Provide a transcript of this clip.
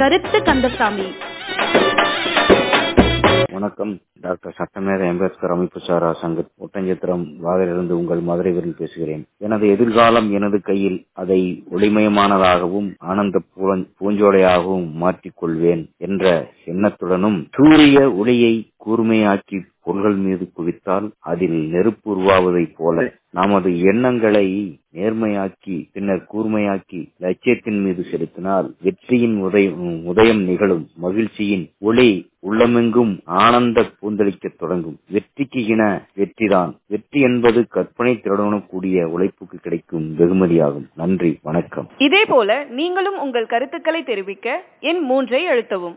கருத்து கந்தசாமி வணக்கம் டாக்டர் சட்டமேத அம்பேத்கர் அமைப்பு சாரா சங்க ஒட்டஞ்சத்திரம் வாவிலிருந்து உங்கள் மதுரை விரில் பேசுகிறேன் எனது எதிர்காலம் எனது கையில் அதை ஒளிமயமானதாகவும் ஆனந்த பூஞ்சோலையாகவும் மாற்றிக் கொள்வேன் என்ற எண்ணத்துடனும் சூரிய ஒளியை கூர்மையாக்கி பொருள்கள் மீது குவித்தால் அதில் நெருப்பு உருவாவதைப் போல நமது எண்ணங்களை நேர்மையாக்கி பின்னர் கூர்மையாக்கி லட்சியத்தின் மீது செலுத்தினால் வெற்றியின் உதயம் உதயம் நிகழும் மகிழ்ச்சியின் ஒளி உள்ளமெங்கும் ஆனந்த பூந்தளிக்க தொடங்கும் வெற்றிக்கு இன வெற்றிதான் வெற்றி என்பது கற்பனை திறனுடன் கூடிய உழைப்புக்கு கிடைக்கும் வெகுமதியாகும் நன்றி வணக்கம் இதே போல நீங்களும் உங்கள் கருத்துக்களை தெரிவிக்க எண் மூன்றை அழுத்தவும்